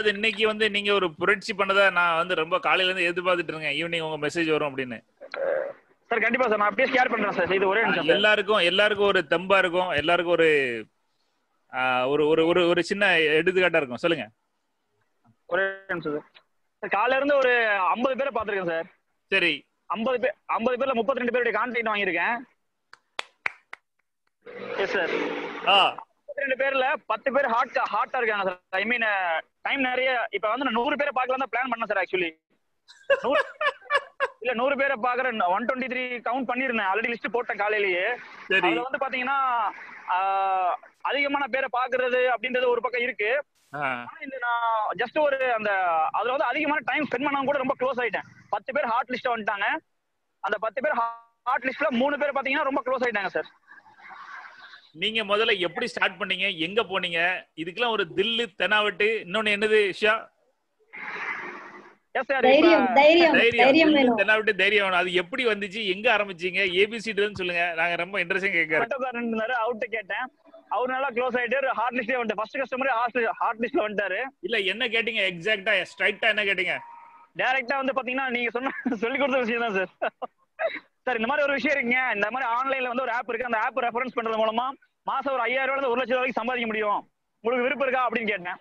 அதாவது இன்னைக்கு வந்து நீங்க ஒரு புரட்சி பண்ணதா நான் வந்து ரொம்ப காலையில இருந்து எதிர்பார்த்துட்டு இருக்கேன் ஈவினிங் உங்க மெசேஜ் வரும் அப்படின்னு சார் கண்டிப்பா சார் நான் அப்படியே ஷேர் பண்றேன் சார் இது ஒரே நிமிஷம் சார் எல்லாருக்கும் எல்லாருக்கும் ஒரு தெம்பா இருக்கும் எல்லாருக்கும் ஒரு ஆஹ், ஒரு ஒரு ஒரு ஒரு சின்ன எடுத்துக்காட்டா இருக்கும் சொல்லுங்க ஒரே நிமிஷம் சார் சார் காலையில இருந்து ஒரு ஐம்பது பேரை பார்த்துருக்கேன் சார் சரி ஐம்பது பேர் ஐம்பது பேர்ல முப்பத்தி ரெண்டு பேருடைய கான்டாக்ட் வாங்கியிருக்கேன் எஸ் சார் ஆ முப்பத்தி ரெண்டு பேர்ல பத்து பேர் ஹார்ட் ஹார்ட்டா இருக்காங்க சார் ஐ மீன் டைம் நிறைய இப்ப வந்து நான் நூறு பேரை பார்க்கலாம் தான் பிளான் பண்ணேன் சார் ஆக்சுவலி இல்ல நூறு பேரை பாக்குறேன் ஒன் டுவெண்ட்டி த்ரீ கவுண்ட் பண்ணிருந்தேன் ஆல்ரெடி லிஸ்ட் போட்டேன் காலையிலேயே சரி அதுல வந்து பாத்தீங்கன்னா ஆஹ், அதிகமான பேரை பாக்குறது அப்படின்றது ஒரு பக்கம் இருக்கு ஆ, ஆனா இந்த நான் ஜஸ்ட் ஒரு அந்த அதுல வந்து அதிகமான டைம் ஸ்பெண்ட் பண்ணவங்க கூட ரொம்ப க்ளோஸ் ஆயிட்டேன் பத்து பேர் ஹார்ட் லிஸ்ட் வந்துட்டாங்க அந்த பத்து பேர் ஹார்ட் லிஸ்ட்ல மூணு பேர் பாத்தீங்கன்னா ரொம்ப க்ளோஸ் ஆயிட்டாங்க சார் நீங்க முதல்ல எப்படி ஸ்டார்ட் பண்ணீங்க எங்க போனீங்க இதுக்கெல்லாம் ஒரு தில்லு தெனாவட்டு இன்னொன்னு என்னது ஷியா எஸ் சார் தைரியம் தைரியம் தைரியம் தைரியம் தில்லு, வேணும் தெனாவட்டு தைரியம் வேணும் அது எப்படி வந்துச்சு எங்க ஆரம்பிச்சீங்க ஏபிசிடின்னு சொல்லுங்க நாங்க ரொம்ப இன்ட்ரெஸ்டிங் கேட்கறோம் இருந்தாரு அவர்கிட்ட கேட்டேன் அவர் நல்லா க்ளோஸ் ஆயிட்டு ஹார்ட் லிஸ்ட்லயே வந்துட்டு ஃபர்ஸ்ட் கஸ்டமரே ஹார்ட் லிஸ்ட்ல வந்துட்டாரு இல்ல என்ன கேட்டீங்க எக்ஸாக்ட்டா ஸ்ட்ரைட்டா என்ன கேட்டீங்க டைரக்டா வந்து பாத்தீங்கன்னா நீங்க சொன்ன சொல்லி கொடுத்த விஷயம் தான் சார் சார் இந்த மாதிரி ஒரு விஷயம் இருக்குங்க இந்த மாதிரி ஆன்லைன்ல வந்து ஒரு ஆப் இருக்கு அந்த ஆப் ரெஃபரன்ஸ் பண்றது மூலமா மாசம் ஒரு ஐயாயிரம் ரூபாய் ஒரு லட்சம் ரூபாய்க்கு சம்பாதிக்க முடியும் உங்களுக்கு விருப்பம் இருக்கா அப்படின்னு கேட்டேன்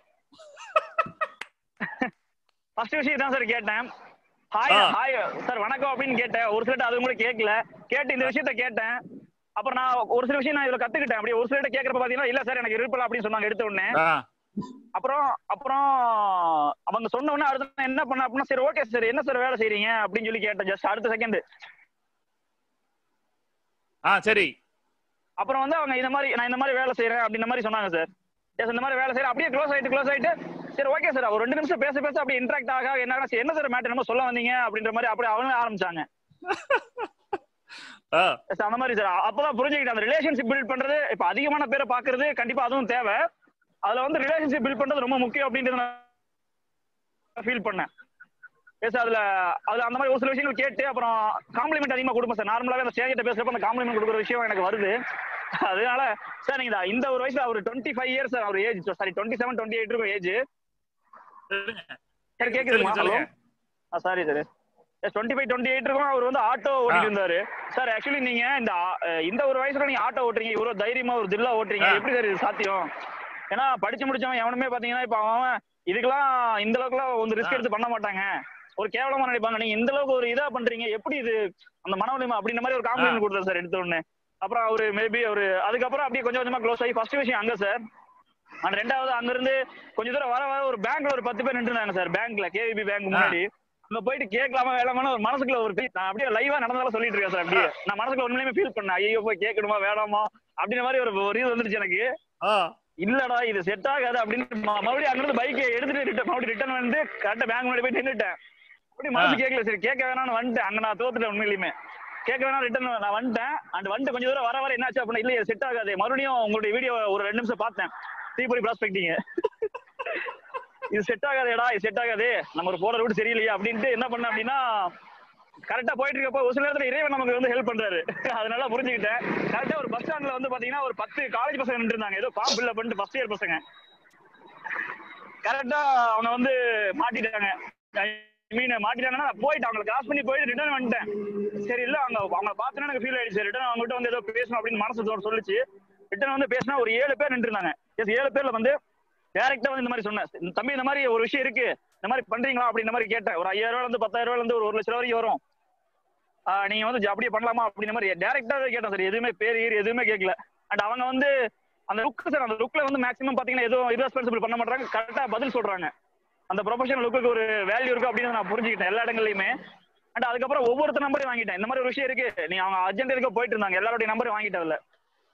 ஃபர்ஸ்ட் விஷயம் தான் சார் கேட்டேன் ஹாய் ஆ. ஹாய் சார் வணக்கம் அப்படின்னு கேட்டேன் ஒரு சிலர்ட்ட அது கூட கேட்கல கேட்டு இந்த விஷயத்த கேட்டேன் அப்புறம் நான் ஒரு சில விஷயம் நான் இதுல கத்துக்கிட்டேன் அப்படியே ஒரு சிலர்ட்ட கேட்கறப்ப பாத்தீங்கன்னா இல்ல சார் எனக்கு விருப்பம் இல்லை அப்படின்னு சொன்னாங்க எடுத்த உடனே ஆ, அப்புறம் அப்புறம் அவங்க சொன்ன உடனே அடுத்து நான் என்ன பண்ண அப்படின்னா சரி ஓகே சார் என்ன சார் வேலை செய்றீங்க அப்படின்னு சொல்லி கேட்டேன் ஜஸ்ட் அடுத்த செகண்ட் ஆ சரி அப்புறம் வந்து அவங்க இந்த மாதிரி நான் இந்த மாதிரி வேலை செய்யறேன் அப்படின்ற மாதிரி சொன்னாங்க சார் எஸ் இந்த மாதிரி வேலை செய்யறேன் அப்படியே க்ளோஸ் ஆயிட்டு க்ளோஸ் ஆயிட்டு சரி ஓகே சார் ஒரு ரெண்டு நிமிஷம் பேச பேச அப்படியே இன்ட்ராக்ட் ஆக ஆக என்ன ஆகுனா, சரி, என்ன சார் மேட்டர் என்ன சொல்ல வந்தீங்க அப்படின்ற மாதிரி அப்படியே அவங்க ஆரம்பிச்சாங்க ஆ Yes, அந்த மாதிரி சார் அப்பதான் புரிஞ்சுக்கிட்டேன் அந்த ரிலேஷன்ஷிப் பில்ட் பண்றது இப்ப அதிகமான பேரை பாக்குறது கண்டிப்பா அதுவும் தேவை அதுல வந்து ரிலேஷன்ஷிப் பில்ட் பண்றது ரொம்ப முக்கியம் அப்படின்றது நான் ஃபீல் பண்ணேன் எஸ் அதுல அதுல அந்த மாதிரி ஒரு சில விஷயங்கள் கேட்டு அப்புறம் காம்ப்ளிமெண்ட் அதிகமா கொடுப்பேன் சார் நார்மலாவே அந்த ஸ்டேஜ்கிட்ட பேசுறப்ப அந்த காம்ப்ளிமெண்ட் கொடுக்குற விஷயம் எனக்கு வருது அதனால சார் நீங்க இந்த- இந்த ஒரு வயசுல ஒரு டுவெண்ட்டி ஃபைவ் இயர்ஸ் அவர் age sorry twenty seven twenty eight இருக்கும் ஏஜ் சொல்லுங்க. சார் கேக்குதுங்களா ஹலோ சொல்லுங்க. ஆ sorry sir yes twenty five twenty eight இருக்கும் அவர் வந்து ஆட்டோ ஓட்டிட்டு இருந்தாரு சார் ஆக்சுவலி நீங்க இந்த ஆ- அஹ் இந்த ஒரு வயசுல நீங்க ஆட்டோ ஓட்டுறீங்க இவ்வளவு தைரியமா ஒரு தில்லா ஓட்டுறீங்க ஆ. எப்படி சார் இது சாத்தியம் ஏன்னா படிச்சு முடிச்சவன் எவனுமே பாத்தீங்கன்னா இப்ப அவன் இதுக்கெல்லாம் இந்த அளவுக்குலாம் வந்து ரிஸ்க் ஆ. எடுத்து பண்ண மாட்டாங்க ஒரு கேவலமா நினைப்பாங்க நீங்க இந்த அளவுக்கு ஒரு இதா பண்றீங்க எப்படி இது அந்த மன வலிமை அப்படின்ற மாதிரி ஒரு காம்ப்ளிமெண்ட் கொடுத்தாரு சார் எடுத்த உடனே அப்புறம் அவரு மேபி அவரு அதுக்கப்புறம் அப்படியே கொஞ்சம் கொஞ்சமா க்ளோஸ் ஆகி ஃபர்ஸ்ட் விஷயம் அங்க சார் அண்ட் ரெண்டாவது அங்க இருந்து கொஞ்ச தூரம் வர வர ஒரு பேங்க்ல ஒரு பத்து பேர் நின்றுனாங்க சார் பேங்க்ல கேவிபி பேங்க் முன்னாடி அங்க போயிட்டு கேட்கலாமா வேணாமா ஒரு மனசுக்குள்ள ஒரு feel- நான் அப்படியே லைவா நடந்தாலும் சொல்லிட்டு இருக்கேன் சார் அப்படியே நான் மனசுக்குள்ள உண்மையுமே ஃபீல் பண்ணேன் ஐயோ போய் கேட்கணுமா வேணாமா அப்படின்ற மாதிரி ஒரு ஒரு இது வந்துருச்சு எனக்கு ஆ இல்லடா இது செட் ஆகாது அப்படின்னு ம- மறுபடியும் அங்கிருந்து பைக்கை எடுத்துட்டு ரிட்டர்ன் மறுபடியும் ரிட்டர்ன் வந்து கரெக்டா பேங்க் முன்னாடி போய் நின்னுட்டேன் அப்படி மனசு கேட்கல சரி கேட்க வேணாம்னு வந்துட்டேன் அங்க நான் தோத்துட்டேன் உண்மையிலுமே கேட்க வேணாம் ரிட்டர்ன் நான் வந்துட்டேன் அண்ட் வந்துட்டு கொஞ்சம் தூரம் வர வர என்னாச்சு அப்படின்னா இல்லையே செட் ஆகாது மறுபடியும் உங்களுடைய வீடியோ ஒரு ரெண்டு நிமிஷம் பார்த்தேன் தீபொறி ப்ராஸ்பெக்டிங்க இது செட் ஆகாதேடா இது செட் ஆகாது நம்ம ஒரு போற ரூட் சரியில்லையா அப்படின்ட்டு என்ன பண்ண அப்படின்னா கரெக்டா போயிட்டு இருக்கப்போ ஒரு சில நேரத்துல இறைவன் நமக்கு வந்து ஹெல்ப் பண்றாரு அதனால புரிஞ்சுக்கிட்டேன் கரெக்டா ஒரு பஸ் ஸ்டாண்ட்ல வந்து பாத்தீங்கன்னா ஒரு பத்து காலேஜ் பசங்க நின்று இருந்தாங்க ஏதோ ஃபார்ம் ஃபில் பண்ணிட்டு ஃபர்ஸ்ட் இயர் பசங்க கரெக்டா அவங்க வந்து மாட்டிட்டாங்க மீன் மாட்டிட்டாங்கன்னா நான் போயிட்டு அவங்களை கிராஸ் பண்ணி போயிட்டு ரிட்டர்ன் வந்துட்டேன் சரி இல்ல அவங்க அவங்க பார்த்தோன்னா எனக்கு ஃபீல் ஆயிடுச்சு ரிட்டர்ன் அவங்ககிட்ட வந்து ஏதோ பேசணும் அப்படின்னு மனசு தோட சொல்லிச்சு ரிட்டர்ன் வந்து பேசினா ஒரு ஏழு பேர் நின்று இருந்தாங்க எஸ் ஏழு பேர்ல வந்து டேரக்டா வந்து இந்த மாதிரி சொன்னேன் இந்த தம்பி இந்த மாதிரி ஒரு விஷயம் இருக்கு இந்த மாதிரி பண்றீங்களா அப்படின்ற மாதிரி கேட்டேன் ஒரு ஐயாயிரம் ரூபாய் இருந்து பத்தாயிரம் ரூபாய் இருந்து ஒரு ஒரு லட்சம் ரூபாய் வரைக்கும் வரும் ஆஹ் நீங்க வந்து ஜ- அப்படியே பண்ணலாமா அப்படின்ற மாதிரி டேரக்டாவே கேட்டேன் சார் எதுவுமே பேர் ஈர் எதுவுமே கேட்கல அண்ட் அவங்க வந்து அந்த லுக் சார் அந்த லுக்ல வந்து மேக்ஸிமம் பாத்தீங்கன்னா எதுவும் irresponsible பண்ண மாட்டாங்க கரெக்டா பதில் சொல்றாங்க அந்த ப்ரொஃபஷனல் லுக்கு ஒரு வேல்யூ இருக்கு அப்படின்னு நான் புரிஞ்சுக்கிட்டேன் எல்லா இடங்கள்லயுமே அண்ட் அதுக்கப்புறம் ஒவ்வொருத்தர் நம்பரையும் வாங்கிட்டேன் இந்த மாதிரி ஒரு விஷயம் இருக்கு நீ அவங்க அர்ஜென்ட் இருக்க போயிட்டு இருந்தாங்க எல்லாருடைய நம்பரையும் வாங்கிட்டேன் அதுல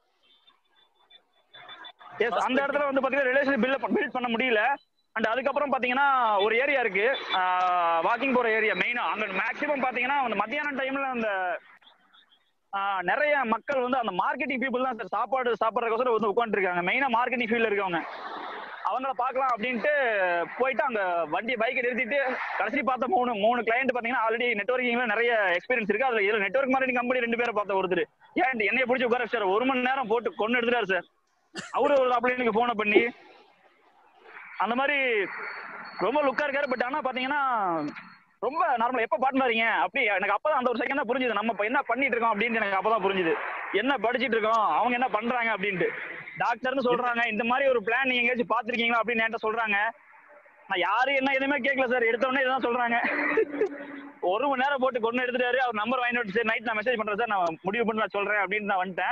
எஸ் அந்த இடத்துல வந்து பாத்தீங்கன்னா ரிலேஷன் பில்ட் பில்ட் பண்ண முடியல அண்ட் அதுக்கப்புறம் பாத்தீங்கன்னா ஒரு ஏரியா இருக்கு வாக்கிங் போற ஏரியா மெயினா அங்க மேக்ஸிமம் பாத்தீங்கன்னா அந்த மத்தியான டைம்ல அந்த ஆஹ், நிறைய மக்கள் வந்து அந்த மார்க்கெட்டிங் பீப்புள் தான் சார் சாப்பாடு சாப்பிட்றதுக்கோசரம் வந்து உட்காந்துருக்காங்க மெயினா மார்க்கெட்டிங் ஃபீல்ட்ல இருக்கவங்க அவங்கள பார்க்கலாம் அப்படின்ட்டு போயிட்டு அங்க வண்டி பைக்கை நிறுத்திட்டு கடைசி பார்த்த மூணு மூணு கிளைண்ட் பாத்தீங்கன்னா ஆல்ரெடி நெட்ஒர்க்கிங்ல நிறைய எக்ஸ்பீரியன்ஸ் இருக்கு அதுல இதுல நெட்ஒர்க் மார்க்கெட்டிங் கம்பெனி ரெண்டு பேரை பார்த்த ஒருத்தர் ஏன் என்னைய பிடிச்சி உட்கார சார் ஒரு மணி நேரம் போட்டு கொண்டு எடுத்துட்டாரு சார் அவரு ஒரு அப்படி எனக்கு போனை பண்ணி அந்த மாதிரி ரொம்ப லுக்கா இருக்காரு பட் ஆனா பாத்தீங்கன்னா ரொம்ப நார்மல் எப்ப பாட்டு வரீங்க அப்படி எனக்கு அப்பதான் அந்த ஒரு செகண்ட் தான் புரிஞ்சுது நம்ம இப்ப என்ன பண்ணிட்டு இருக்கோம் அப்படின்னு எனக்கு அப்பதான் புரிஞ்சுது என்ன படிச்சிட்டு இருக்கோம் அவங்க என்ன பண்றாங்க அப்படின்ட்டு டாக்டர்னு சொல்றாங்க இந்த மாதிரி ஒரு பிளான் நீங்க எங்கேயாச்சும் பாத்திருக்கீங்களா அப்படின்னு என்கிட்ட சொல்றாங்க நான் யாரு என்ன எதுவுமே கேட்கல சார் எடுத்த உடனே இதான் சொல்றாங்க ஒரு மணி நேரம் போட்டு கொண்டு எடுத்துட்டாரு அவர் நம்பர் வாங்கி விட்டு சரி நைட் நான் மெசேஜ் பண்றேன் சார் நான் முடிவு பண்ணி நான் சொல்றேன் அப்படின்னு நான் வந்துட்டேன்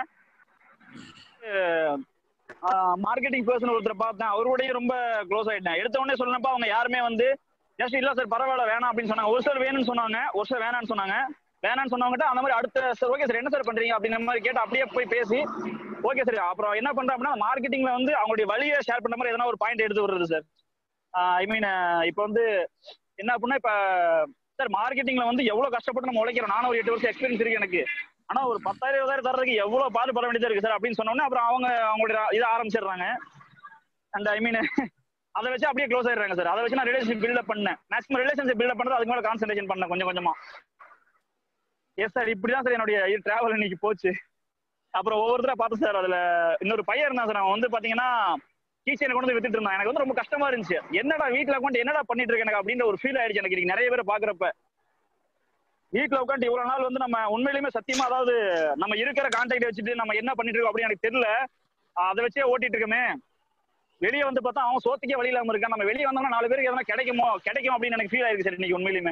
மார்க்கெட்டிங் பர்சன் ஒருத்தர் பார்த்தேன் அவரோடய ரொம்ப க்ளோஸ் ஆயிட்டேன் எடுத்த உடனே சொல்லப்ப அவங்க யாருமே வந்து ஜஸ்ட் இல்ல சார் பரவாயில்ல வேணாம் அப்படின்னு சொன்னாங்க ஒரு சார் வேணும்னு சொன்னாங்க ஒரு சார் வேணாம்னு சொன்னாங்க வேணாம்னு சொன்னவங்ககிட்ட அந்த மாதிரி அடுத்த சார் ஓகே சார் என்ன சார் பண்றீங்க அப்படிங்கிற மாதிரி கேட்டு அப்படியே போய் பேசி ஓகே சார் அப்புறம் என்ன பண்றேன் அப்படின்னா மார்க்கெட்டிங்ல வந்து அவங்களுடைய வழியை ஷேர் பண்ண மாதிரி எதனா ஒரு பாயிண்ட் எடுத்து விடுறது சார் ஐ மீன் இப்போ வந்து என்ன அப்படின்னா இப்ப சார் மார்க்கெட்டிங்ல வந்து எவ்வளவு கஷ்டப்பட்டு நம்ம உழைக்கிறோம் நானும் ஒரு எட்டு வருஷம் எக்ஸ்பீரியன்ஸ் இருக்கு எனக்கு ஆனா ஒரு பத்தாயிரம் இருபதாயிரம் தர்றதுக்கு எவ்வளவு பாடுபட வேண்டியதா இருக்கு சார் அப்படின்னு சொன்னோன்னே அப்புறம் அவங்க அவங்களுடைய இதை ஆரம்பிச்சிடுறாங்க அண்ட் ஐ மீன் அதை வச்சு அப்படியே க்ளோஸ் ஆயிடுறாங்க சார் அதை வச்சு நான் ரிலேஷன் பில்டப் பண்ணேன் மேக்ஸிமம் ரிலேஷன்ஷிப் பில்டப் பண்றது அதுக்கு மேல கான்சென்ட்ரேஷன் பண்ணேன் கொஞ்சம் கொஞ்சமா எஸ் சார் இப்படிதான் சார் என்னுடைய டிராவல் இன்னைக்கு போச்சு அப்புறம் ஒவ்வொருத்தரா பார்த்தேன் சார் அதுல இன்னொரு பையன் இருந்தான் சார் அவன் வந்து பாத்தீங்கன்னா கீச்சனை கொண்டு வந்து வித்துட்டு இருந்தான் எனக்கு வந்து ரொம்ப கஷ்டமா இருந்துச்சு என்னடா வீட்டுல உட்காந்து என்னடா பண்ணிட்டு இருக்க எனக்கு அப்படின்ற ஒரு ஃபீல் ஆயிடுச்சு எனக்கு இன்னைக்கு நிறைய பேர் பாக்குறப்ப வீட்டுல உட்காந்து இவ்வளவு நாள் வந்து நம்ம உண்மையிலுமே சத்தியமா அதாவது நம்ம இருக்கிற கான்டாக்ட் வச்சுட்டு நம்ம என்ன பண்ணிட்டு இருக்கோம் அப்படின்னு எனக்கு தெரியல அதை வச்சே ஓட்டிட்டு இருக்கோமே வெளியே வந்து பார்த்தா அவன் சோத்துக்கே வழி இல்லாம இருக்கான் நம்ம வெளியே வந்தோம்னா நாலு பேருக்கு எதனா கிடைக்குமோ கிடைக்கும் அப்படின்னு எனக்கு ஃபீல் ஆயிருக்கு சார் இன்னைக்கு உண்மையிலுமே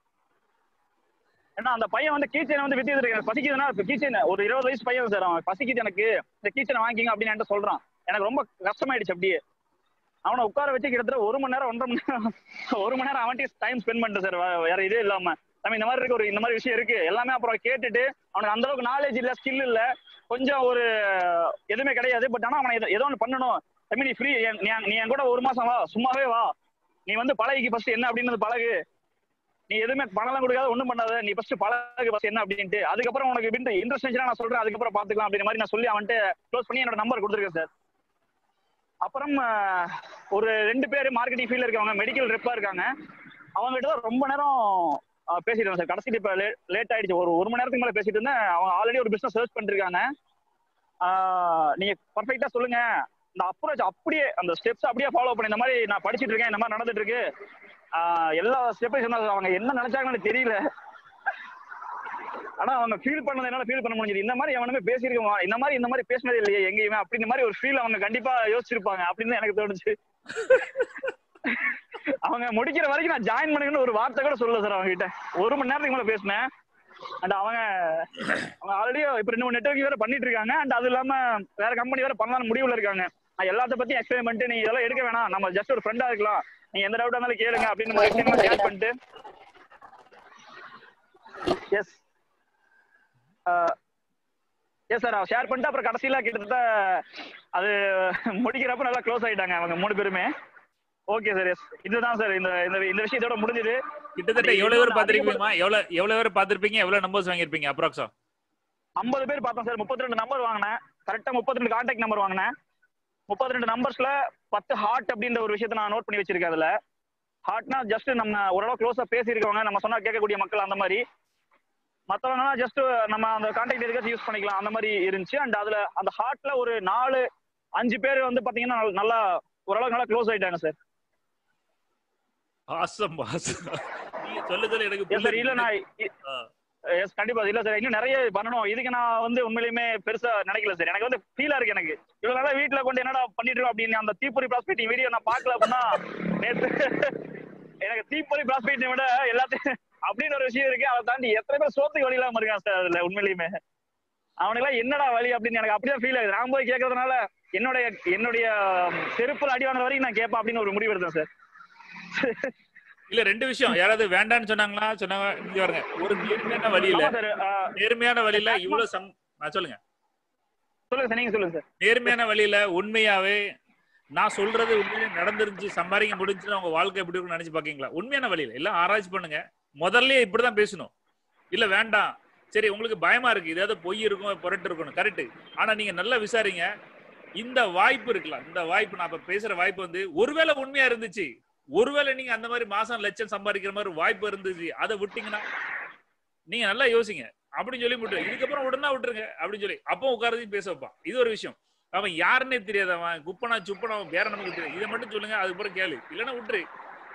ஏன்னா அந்த பையன் வந்து கீச்சனை வந்து வித்து இருக்கு பசிக்குதுன்னா இப்ப கீச்சன் ஒரு இருபது வயசு பையன் சார் அவன் பசிக்குது எனக்கு இந்த கீச்சனை வாங்கிங்க அப்படின்னு என்கிட்ட சொல்றான் எனக்கு ரொம்ப கஷ்டமாயிடுச்சு அப்படியே அவனை உட்கார வச்சு கிட்டத்தட்ட ஒரு மணி நேரம் ஒன்றரை மணி நேரம் ஒரு மணி நேரம் அவன்கிட்ட டைம் ஸ்பெண்ட் பண்ணிட்டு சார் வேற இதே இல்லாம நம்ம இந்த மாதிரி இருக்கு ஒரு இந்த மாதிரி விஷயம் இருக்கு எல்லாமே அப்புறம் கேட்டுட்டு அவனுக்கு அந்த அளவுக்கு நாலேஜ் இல்ல ஸ்கில் இல்ல கொஞ்சம் ஒரு எதுவுமே கிடையாது பட் ஆனா அவனை ஏதோ ஒன்று பண்ணணும் தம்பி நீ ஃப்ரீ நீ என் கூட ஒரு மாசம் வா சும்மாவே வா நீ வந்து பழகிக்கு ஃபர்ஸ்ட் என்ன அப்படின்னு பழகு நீ எதுவுமே பணம்லாம் கொடுக்காத ஒண்ணும் பண்ணாத நீ ஃபர்ஸ்ட் பழகு ஃபர்ஸ்ட் என்ன அப்படின்ட்டு அதுக்கப்புறம் உனக்கு இன்ட்ரெஸ்ட் இருந்துச்சுன்னா நான் சொல்றேன் அதுக்கப்புறம் பாத்துக்கலாம் அப்படின்ற மாதிரி நான் சொல்லி அவன்ட்டு க்ளோஸ் பண்ணி என்னோட நம்பர் கொடுத்துருக்கேன் சார் அப்புறம் ஒரு ரெண்டு பேர் மார்க்கெட்டிங் ஃபீல்ட்ல இருக்கவங்க மெடிக்கல் ரெப்பா இருக்காங்க அவங்க கிட்ட தான் ரொம்ப நேரம் பேசிட்டு இருந்தேன் சார் கடைசிக்கு இப்போ லேட் ஆயிடுச்சு ஒரு ஒரு மணி நேரத்துக்கு மேலே பேசிட்டு இருந்தேன் அவங்க ஆல்ரெடி ஒரு பிசினஸ் சர்ச் பண்ணிருக்காங்க நீங்க பர்ஃபெக்டா சொல்லுங்க இந்த அப்ரோச் அப்படியே அந்த ஸ்டெப்ஸ் அப்படியே ஃபாலோ பண்ணி இந்த மாதிரி நான் படிச்சிட்டு இருக்கேன் இந்த மாதிரி நடந்துட்டு இருக்கு எல்லா ஸ்டெப்பையும் சொன்னாங்க அவங்க என்ன நினைச்சாங்கன்னு தெரியல ஆனா அவங்க ஃபீல் பண்ணது என்னால ஃபீல் பண்ண முடிஞ்சது இந்த மாதிரி அவனுமே பேசியிருக்கோம் இந்த மாதிரி இந்த மாதிரி பேசினது இல்லையே எங்கேயுமே அப்படின்ற மாதிரி ஒரு ஃபீல் அவங்க கண்டிப்பா யோசிச்சிருப்பாங்க அப்படின்னு எனக்கு தோணுச்சு அவங்க முடிக்கிற வரைக்கும் நான் ஜாயின் பண்ணுங்கன்னு ஒரு வார்த்தை கூட சொல்லல சார் அவங்க கிட்ட ஒரு மணி நேரத்துக்கு மேல பேசினேன் அண்ட் அவங்க அவங்க ஆல்ரெடி இப்ப ரெண்டு மூணு நெட்ஒர்க் வேற பண்ணிட்டு இருக்காங்க அண்ட் அது இல்லாம வேற கம்பெனி வேற பண்ணலாம்னு முடிவுல இருக்காங்க நான் எல்லாத்த பத்தி எக்ஸ்பிளைன் பண்ணிட்டு நீ இதெல்லாம் எடுக்க வேணாம் நம்ம ஜஸ்ட் ஒரு ஃப்ரெண்டா இருக்கலாம் நீங்க எந்த டவுட் இருந்தாலும் கேளுங்க அப்படின்னு நம்ம எக்ஸ்பிளைன் ஷேர் பண்ணிட்டு எஸ் எஸ் சார் ஷேர் பண்ணிட்டு அப்புறம் கடைசியில கிட்டத்தட்ட அது முடிக்கிறப்ப நல்லா க்ளோஸ் ஆயிட்டாங்க அவங்க மூணு பேருமே ஓகே சார் எஸ் இதுதான் சார் இந்த இந்த விஷயம் இதோட முடிஞ்சது கிட்டத்தட்ட எவ்வளவு பேர் பாத்திருப்பீங்க எவ்வளவு எவ்வளவு பேர் பாத்திருப்பீங்க எவ்வளவு நம்பர்ஸ் வாங்கிருப்பீங்க அப்ராக்ஸா ஐம்பது பேர் பார்த்தோம் சார் முப்பத்தி ரெண்டு நம்பர் வாங்கினேன் கரெக்டா முப்பத்தி ரெண்டு கான்டாக்ட் நம்பர் வாங்கினேன் முப்பத்தி ரெண்டு நம்பர்ஸ்ல பத்து ஹார்ட் அப்படின்ற ஒரு விஷயத்த நான் நோட் பண்ணி வச்சிருக்கேன் அதுல ஹார்ட்னா ஜஸ்ட் நம்ம ஓரளவு க்ளோஸா பேசியிருக்கவங்க நம்ம சொன்னா கேட்கக்கூடிய மக்கள் அந்த மாதிரி மற்றவங்கலாம் ஜஸ்ட் நம்ம அந்த கான்டாக்ட் எதுக்காச்சும் யூஸ் பண்ணிக்கலாம் அந்த மாதிரி இருந்துச்சு அண்ட் அதுல அந்த ஹார்ட்ல ஒரு நாலு அஞ்சு பேர் வந்து பாத்தீங்கன்னா நல்லா ஓரளவுக்கு நல்லா க்ளோஸ் ஆயிட்டாங்க சார் ஆசம் ஆசம் நீங்க சொல்ல சொல்ல எனக்கு சார் இல்ல நான் எஸ் கண்டிப்பா இல்ல சார் இன்னும் நிறைய பண்ணணும் இதுக்கு நான் வந்து உண்மையிலுமே பெருசா நினைக்கல சார் எனக்கு வந்து ஃபீலா இருக்கு எனக்கு இவ்வளவு நாளா வீட்டுல கொண்டு என்னடா பண்ணிட்டு இருக்கோம் அப்படின்னு அந்த தீப்பொறி ப்ராஸ்பெக்டிங் வீடியோ நான் பார்க்கல அப்படின்னா நேத்து எனக்கு தீப்பொறி ப்ராஸ்பெக்டிங் விட எல்லாத்தையும் அப்படின்னு ஒரு விஷயம் இருக்கு அதை தாண்டி எத்தனை பேர் சோத்துக்கு வழி இல்லாம இருக்கான் சார் அதுல உண்மையிலுமே அவனுக்கு என்னடா வழி அப்படின்னு எனக்கு அப்படிதான் ஃபீல் ஆகுது நான் போய் கேட்கறதுனால என்னுடைய என்னுடைய செருப்புல அடி வாங்குற வரைக்கும் நான் கேட்பேன் அப்படின்னு ஒரு முடிவு எடுத்தேன் சார் இல்ல ரெண்டு விஷயம் யாராவது வேண்டாம்னு சொன்னாங்களா சொன்னாங்க இங்க பாருங்க ஒரு நேர்மையான வழியில நேர்மையான வழியில இவ்வளவு சம் சொல்லுங்க சொல்லுங்க சார் நீங்க சொல்லுங்க சார் நேர்மையான வழியில உண்மையாவே நான் சொல்றது உண்மையிலே நடந்துருச்சு சம்பாதிக்க முடிஞ்சுன்னு உங்க வாழ்க்கை எப்படி இருக்கும்னு நினைச்சு பாக்கீங்களா உண்மையான வழியில எல்லாம் ஆராய்ச்சி பண்ணுங்க முதல்ல இப்படிதான் பேசணும் இல்ல வேண்டாம் சரி உங்களுக்கு பயமா இருக்கு ஏதாவது பொய் இருக்கும் புரட்டு இருக்கணும் கரெக்ட் ஆனா நீங்க நல்லா விசாரிங்க இந்த வாய்ப்பு இருக்கலாம் இந்த வாய்ப்பு நான் இப்ப பேசுற வாய்ப்பு வந்து ஒருவேளை உண்மையா இருந்துச்சு ஒருவேளை நீங்க அந்த மாதிரி மாசம் லட்சம் சம்பாதிக்கிற மாதிரி வாய்ப்பு இருந்துச்சு அதை விட்டீங்கன்னா நீங்க நல்லா யோசிங்க அப்படின்னு சொல்லி விட்டுரு இதுக்கப்புறம் உடனே விட்டுருங்க அப்படின்னு சொல்லி அப்போ உட்காரதையும் பேச வைப்பான் இது ஒரு விஷயம் அவன் யாருன்னே தெரியாது அவன் குப்பனா சுப்பனா அவன் பேர நமக்கு தெரியும் இதை மட்டும் சொல்லுங்க அதுக்கப்புறம் கேளு இல்லைன்னா விட்டுரு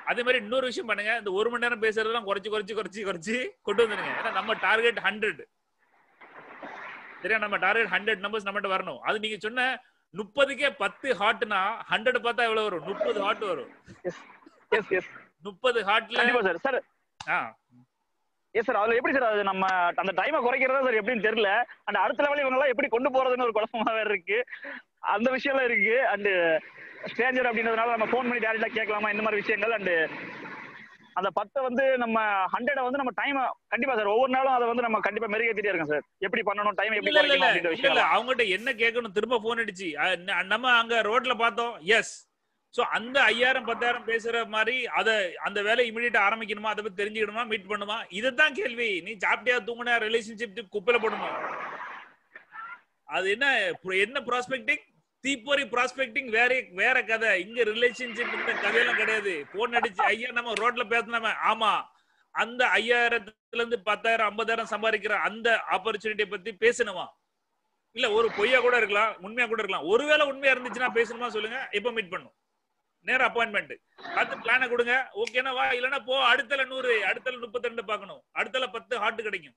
அதே மாதிரி இன்னொரு விஷயம் பண்ணுங்க இந்த ஒரு மணி நேரம் பேசுறதெல்லாம் குறைச்சு குறைச்சு குறைச்சு குறைச்சு கொண்டு வந்துருங்க ஏன்னா நம்ம டார்கெட் ஹண்ட்ரட் சரியா நம்ம டார்கெட் ஹண்ட்ரட் நம்பர்ஸ் நம்மகிட்ட வரணும் அது நீங்க சொன்ன முப்பதுக்கே பத்து ஹாட்னா ஹண்ட்ரட் பார்த்தா எவ்வளவு வரும் முப்பது ஹாட் வரும் எஸ் எஸ் முப்பது ஹாட்ல கண்டிப்பா சார் சார் ஆ எஸ் சார் அதுல எப்படி சார் அது நம்ம அந்த டைமை குறைக்கிறதா சார் எப்படின்னு தெரியல அண்ட் அடுத்த லெவல் இவங்க எல்லாம் எப்படி கொண்டு போறதுன்னு ஒரு குழப்பமா வேற இருக்கு அந்த விஷயம்லாம் இருக்கு அண்ட் ஸ்ட்ரேஞ்சர் அப்படின்றதுனால நம்ம ஃபோன் பண்ணி டேரக்டா கேட்கலாமா இந்த மாதிரி விஷயங்கள் அண்ட் அந்த பத்தை வந்து நம்ம ஹண்ட்ரட வந்து நம்ம டைம் கண்டிப்பா சார் ஒவ்வொரு நாளும் அதை வந்து நம்ம கண்டிப்பா மெருகேற்றிட்டே இருக்கோம் சார் எப்படி பண்ணணும் டைம் எப்படி இல்ல இல்ல குறைக்கணும் இல்ல அப்படின்ற இல்ல இல்ல விஷயம் அவங்ககிட்ட என்ன கேட்கணும் திரும்ப போன் அடிச்சு அஹ் ந- நம்ம அங்க ரோட்ல பார்த்தோம் எஸ் சோ அந்த ஐயாயிரம் பத்தாயிரம் பேசுற மாதிரி அத அந்த வேலை இமிடியேட் ஆரம்பிக்கணுமா அதை பத்தி தெரிஞ்சுக்கணுமா மீட் பண்ணுமா இதுதான் கேள்வி நீ சாப்பிட்டியா தூங்குனா ரிலேஷன்ஷிப் குப்பையில போடணும் அது என்ன என்ன ப்ராஸ்பெக்டிங் தீப்பொறி ப்ராஸ்பெக்டிங் வேற வேற கதை இங்க ரிலேஷன்ஷிப் இந்த கதையெல்லாம் கிடையாது போன் அடிச்சு ஐயா நம்ம ரோட்ல பேசினாம ஆமா அந்த ஐயாயிரத்துல இருந்து பத்தாயிரம் ஐம்பதாயிரம் சம்பாதிக்கிற அந்த ஆப்பர்ச்சுனிட்டியை பத்தி பேசணுமா இல்ல ஒரு பொய்யா கூட இருக்கலாம் உண்மையா கூட இருக்கலாம் ஒருவேளை உண்மையா இருந்துச்சுன்னா பேசணுமா சொல்லுங்க எப்ப மீட் பண்ணும் நேர அப்பாயின்மெண்ட் பார்த்து பிளான கொடுங்க ஓகேனா வா இல்லனா போ அடுத்தல நூறு அடுத்தல முப்பத்தி ரெண்டு பாக்கணும் அடுத்தல பத்து ஹார்ட் கிடைக்கும்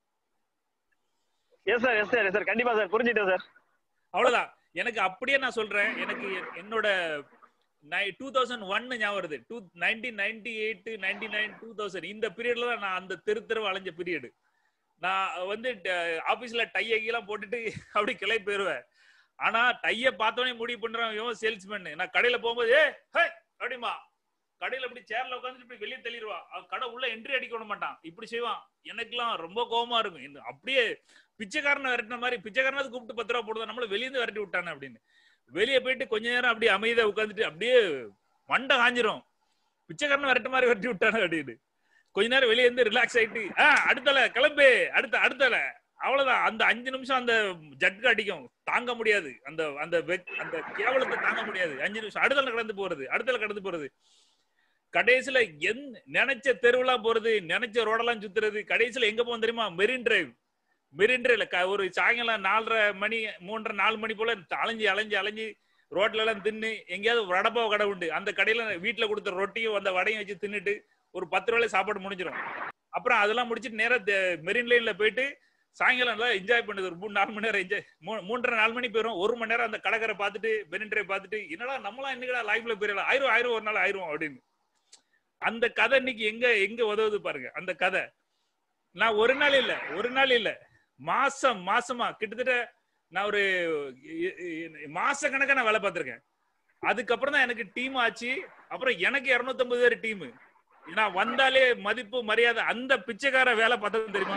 yes sir yes sir yes sir கண்டிப்பா சார் புரிஞ்சுட்டேன் சார் அவ்வளவுதான் எனக்கு அப்படியே நான் சொல்றேன் எனக்கு எ- என்னோட டூ தௌசண்ட் ஒன்னு ஞாபகம் வருது two nineteen ninety eight ninety nine two thousand இந்த பீரியட்ல தான் நான் அந்த தெரு தெருவு அலைஞ்ச பீரியடு நான் வந்து ஆபீஸ்ல டைய கீழம் போட்டுட்டு அப்படி கிளை போயிருவேன் ஆனா டைய பார்த்தோன்னே முடிவு பண்றேன் இவன் சேல்ஸ்மேன் நான் கடையில போகும்போது ஏ ஹே அப்படிமா கடையில அப்படி சேர்ல உட்காந்துட்டு இப்படி வெளியே தள்ளிடுவா அவன் கடை உள்ள என்ட்ரி அடிக்க விட மாட்டான் இப்படி செய்வான் எனக்கெல்லாம் ரொம்ப கோவமா இருக்கும் இந்த அப்படியே பிச்சைக்காரனை விரட்டின மாதிரி பிச்சைக்காரனாவது கூப்பிட்டு பத்து ரூபா போடுதா நம்மள வெளியே இருந்து விரட்டி விட்டானே அப்படின்னு வெளியே போயிட்டு கொஞ்ச நேரம் அப்படியே அமைதியா உட்காந்துட்டு அப்படியே மண்டை காஞ்சிரும் பிச்சைக்காரனை விரட்ட மாதிரி விரட்டி விட்டானே அப்படின்னு கொஞ்ச நேரம் வெளியே இருந்து ரிலாக்ஸ் ஆயிட்டு ஆ அடுத்தல கிளம்பு அடுத்த அடுத்தல அவ்வளவுதான் அந்த அஞ்சு நிமிஷம் அந்த ஜட்கு அடிக்கும் தாங்க முடியாது அந்த அந்த வெக்- அந்த கேவலத்தை தாங்க முடியாது அஞ்சு நிமிஷம் அடுத்தல கடந்து போறது அடுத்தல கடந்து போறது கடைசியில எந் நினைச்ச தெருவெல்லாம் போறது நினைச்ச ரோடெல்லாம் சுத்துறது கடைசியில எங்க போவோம் தெரியுமா மெரின் டிரைவ் மெரின் டிரைவ்ல க- ஒரு சாயங்காலம் நாலரை மணி மூன்றரை நாலு மணி போல அலைஞ்சு அலைஞ்சு அலைஞ்சு ரோட்ல எல்லாம் தின்னு எங்கேயாவது ஒரு வடப்பாவ கடை உண்டு அந்த கடையில வீட்டுல கொடுத்த ரொட்டியும் அந்த வடையும் வச்சு தின்னுட்டு ஒரு பத்து ரூபாய் சாப்பாடு முடிஞ்சிடும் அப்புறம் அதெல்லாம் முடிச்சிட்டு நேரா மெரின் லைன்ல போயிட்டு சாயங்காலம் நல்லா என்ஜாய் பண்ணுது ஒரு மூணு நாலு மணி நேரம் என்ஜாய் மூன்றரை நாலு மணி போயிரும் ஒரு மணி நேரம் அந்த கடற்கரை பார்த்துட்டு மெரின் டிரைவ் பார்த்துட்டு என்னடா நம்மளாம் என்னடா லைஃப்ல போயிடலாம் ஆயிரம் ஆயிரம் ஒரு நாள் ஆயிரம் அப்படின்னு அந்த கதை இன்னைக்கு எங்க எங்க உதவுது பாருங்க அந்த கதை நான் ஒரு நாள் இல்ல ஒரு நாள் இல்ல மாசம் மாசமா கிட்டத்தட்ட நான் ஒரு மாச கணக்கா நான் வேலை பார்த்திருக்கேன் அதுக்கப்புறம் தான் எனக்கு டீம் ஆச்சு அப்புறம் எனக்கு 250 பேர் டீம் நான் வந்தாலே மதிப்பு மரியாதை அந்த பிச்சைக்கார வேலை பார்த்தது தெரியுமா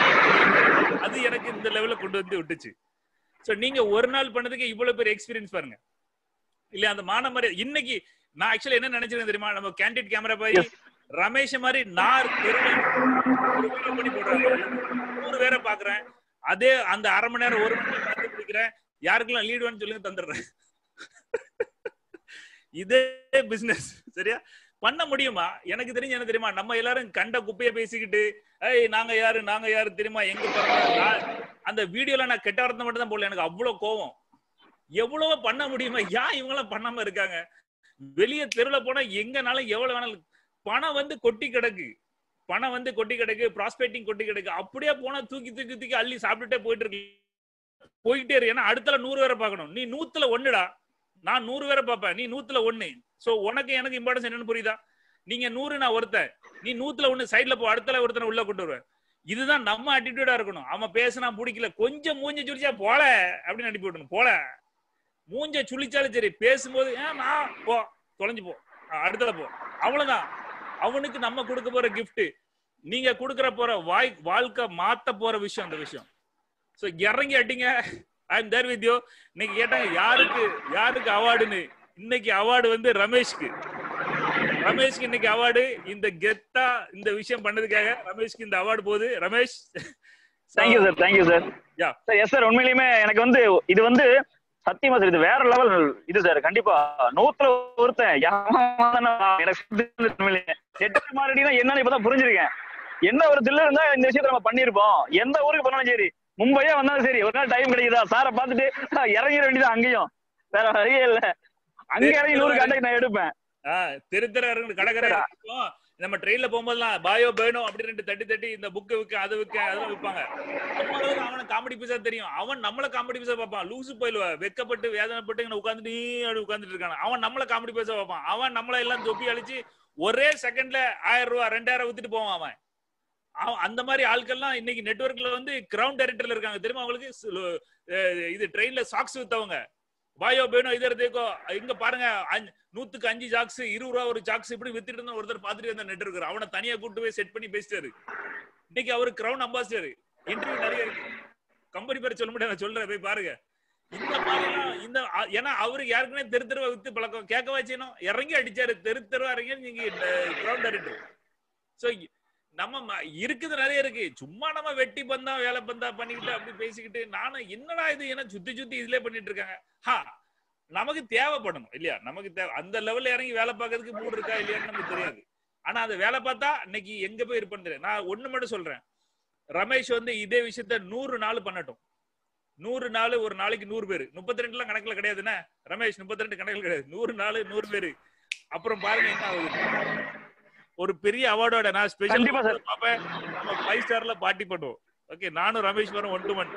அது எனக்கு இந்த லெவல்ல கொண்டு வந்து விட்டுச்சு சோ நீங்க ஒரு நாள் பண்ணதுக்கு இவ்வளவு பேர் எக்ஸ்பீரியன்ஸ் பாருங்க இல்ல அந்த மான மரியாதை இன்னைக்கு நான் ஆக்சுவலி என்ன நினைச்சிருக்கேன் தெரியுமா நம்ம கேண்டிட் கேமரா போய் Yes. ரமேஷ் மாதிரி நார் தெருவில் ஒரு video பண்ணி போடுறாங்க நூறு பேரை பாக்குறேன் அதே அந்த அரை மணி நேரம் ஒரு மணி நேரம் பார்த்து பிடிக்கிறேன் யாருக்கெல்லாம் லீட் வேணும்னு சொல்லுங்க தந்துடுறேன் இதே பிசினஸ் சரியா பண்ண முடியுமா எனக்கு தெரிஞ்சு என்ன தெரியுமா நம்ம எல்லாரும் கண்ட குப்பைய பேசிக்கிட்டு ஏய் நாங்க யாரு நாங்க யாரு தெரியுமா எங்க போறோம் நான் அந்த வீடியோல நான் கெட்ட வார்த்தை மட்டும் தான் போடல எனக்கு அவ்வளவு கோவம் எவ்வளவு பண்ண முடியுமா ஏன் இவங்களாம் பண்ணாம இருக்காங்க வெளியே தெருவுல போனா எங்கனாலும் எவ்வளவு வேணாலும் பணம் வந்து கொட்டி கிடக்கு பணம் வந்து கொட்டி கிடக்கு ப்ராஸ்பெக்டிங் கொட்டி கிடக்கு அப்படியே போனா தூக்கி தூக்கி தூக்கி அள்ளி சாப்பிட்டுட்டே போயிட்டு இருக்கு போயிட்டே இரு ஏன்னா அடுத்தல நூறு பேரை பார்க்கணும் நீ நூத்துல ஒண்ணுடா நான் நூறு பேரை பார்ப்பேன் நீ நூத்துல ஒண்ணு சோ உனக்கு எனக்கு இம்பார்ட்டன்ஸ் என்னன்னு புரியுதா நீங்க நூறு நான் ஒருத்தன் நீ நூத்துல ஒண்ணு சைடுல போ அடுத்தல ஒருத்தனை உள்ள கொண்டு வருவேன் இதுதான் நம்ம ஆட்டிடியூடா இருக்கணும் அவன் பேசினா பிடிக்கல கொஞ்சம் மூஞ்சி சுழிச்சா போல அப்படின்னு அனுப்பி விடணும் போல மூஞ்ச சுழிச்சாலும் சரி பேசும்போது ஏன் நான் போ தொலைஞ்சு போ அஹ் அடுத்தல போ அவ்வளவுதான் அவனுக்கு நம்ம கொடுக்க போற gift நீங்க கொடுக்கற போற வாய் வாழ்க்கை மாத்த போற விஷயம் அந்த விஷயம் சோ இறங்கி அடிங்க I am there with you இன்னைக்கு கேட்டாங்க யாருக்கு யாருக்கு அவார்டுன்னு இன்னைக்கு அவார்டு வந்து ரமேஷ்க்கு ரமேஷ்க்கு இன்னைக்கு அவார்டு இந்த கெத்தா இந்த விஷயம் பண்ணதுக்காக ரமேஷ்க்கு இந்த அவார்டு போகுது Ramesh thank you sir thank you sir Yeah. Sir yes sir உண்மையிலுமே எனக்கு வந்து இது வந்து சத்தியமா சார் இது வேற லெவல் இது சார் கண்டிப்பா நூத்துல ஒருத்தன் எவன் எனக்கு உண்மையிலேயே. எட்டு மாரடினா என்னன்னு இப்பதான் புரிஞ்சிருக்கேன் என்ன ஒரு தில்லு இருந்தா இந்த விஷயத்த நம்ம பண்ணிருப்போம் எந்த ஊருக்கு போனாலும் சரி மும்பையே வந்தாலும் சரி ஒரு நாள் டைம் கிடைக்குதா சாரை பார்த்துட்டு இறங்கிட வேண்டியது அங்கேயும் வேற வழியே இல்ல அங்க இறங்கி நூறு கான்டாக்ட் நான் எடுப்பேன் தெரு தெரு இறங்கு கடற்கரை இருக்கும். நம்ம ட்ரெயின்ல போகும்போதெல்லாம் பாயோ பேனோ அப்படி ரெண்டு தட்டி தட்டி இந்த புக்கு விற்க அது விற்க அதெல்லாம் விற்பாங்க நம்மளுக்கு அவனை காமெடி பீஸா தெரியும் அவன் நம்மள காமெடி பீஸா பார்ப்பான் லூசு போயிடுவா வெக்கப்பட்டு வேதனைப்பட்டு இங்க உட்காந்துட்டு அப்படி உட்காந்துட்டு இருக்கான் அவன் நம்மள காமெடி பீஸா பார்ப்பான் அவன் நம்மள எல்லாம் தொப்பி அழிச்சு ஒரே செகண்ட்ல ஆயிரம் ரூபாய் ரெண்டாயிரம் வித்துட்டு போவான் அவன் அவன் அந்த மாதிரி ஆட்கள்லாம் இன்னைக்கு நெட்வொர்க்ல வந்து கிரவுண்ட் டேரக்டர்ல இருக்காங்க தெரியுமா அவங்களுக்கு சு- அஹ் இது ட்ரெயின்ல சாக்ஸ் வித்தவங்க பாயோ பேனோ இதர் தேக்கோ இங்க பாருங்க அஞ்சு- நூத்துக்கு அஞ்சு ஜாக்ஸ் இருபது ரூபா ஒரு ஜாக்ஸ் இப்படி வித்துட்டு இருந்தா ஒருத்தர் பாத்துட்டு இருந்தா நெட் இருக்கிற அவனை தனியா கூட்டு போய் செட் பண்ணி பேசிட்டாரு இன்னைக்கு அவரு கிரவுண்ட் அம்பாசிடர் இன்டர்வியூ நிறைய இருக்கு கம்பெனி பேர் சொல்ல முடியாது நான் சொல்றேன் போய் பாருங்க இந்த மாதிரிலாம் இந்த அ- ஏன்னா அவருக்கு யாருக்குனே தெரு தெருவா வித்து பழக்கம் கேட்க வச்சேனும் இறங்கி அடிச்சாரு தெரு தெருவா இறங்கி நீங்க கிரவுண்ட் டேரக்டர் சோ நம்ம ம- இருக்குது நிறைய இருக்கு சும்மா நம்ம வெட்டி பந்தா வேலை பந்தா பண்ணிக்கிட்டு அப்படி பேசிக்கிட்டு நானும் என்னடா இது என்ன சுத்தி சுத்தி இதுல பண்ணிட்டு இருக்காங்க ஹா நமக்கு தேவைப்படணும் இல்லையா நமக்கு தேவை அந்த லெவல்ல இறங்கி வேலை பார்க்கறதுக்கு மூடு இருக்கா இல்லையான்னு நமக்கு தெரியாது ஆனா அது வேலை பார்த்தா இன்னைக்கு எங்க போய் இருப்பேன்னு தெரியாது நான் ஒண்ணு மட்டும் சொல்றேன் ரமேஷ் வந்து இதே விஷயத்த நூறு நாள் பண்ணட்டும் நூறு நாள் ஒரு நாளைக்கு நூறு பேர் முப்பத்தி ரெண்டுலாம் கணக்குல கிடையாதுண்ணே ரமேஷ் முப்பத்தி ரெண்டு கணக்குல கிடையாது நூறு நாள் நூறு பேரு அப்புறம் பாருங்க என்ன ஆகுது ஒரு பெரிய அவார்டோட நான் ஸ்பெஷல் கண்டிப்பா sir. பார்ப்பேன் நம்ம ஃபைவ் ஸ்டார்ல பார்ட்டி பண்ணுவோம் ஓகே நானும் ரமேஷ் வரும் ஒன் டு ஒன்